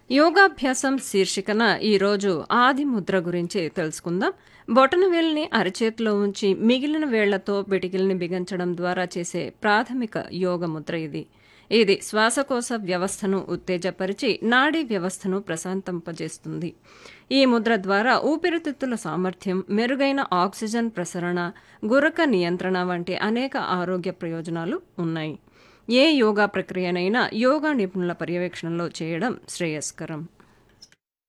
యోగాభ్యాసం శీర్షికన ఈరోజు ఆది ముద్ర గురించి తెలుసుకుందాం బొటనవేలుని అరచేతిలో ఉంచి మిగిలిన వేళ్లతో పిటికిల్ని బిగించడం ద్వారా చేసే ప్రాథమిక యోగ ముద్ర ఇది ఇది శ్వాసకోశ వ్యవస్థను ఉత్తేజపరిచి నాడీ వ్యవస్థను ప్రశాంతింపజేస్తుంది ఈ ముద్ర ద్వారా ఊపిరితిత్తుల సామర్థ్యం మెరుగైన ఆక్సిజన్ ప్రసరణ గురక నియంత్రణ వంటి అనేక ఆరోగ్య ప్రయోజనాలు ఉన్నాయి ఏ యోగా ప్రక్రియనైనా యోగా నిపుణుల పర్యవేక్షణలో చేయడం శ్రేయస్కరం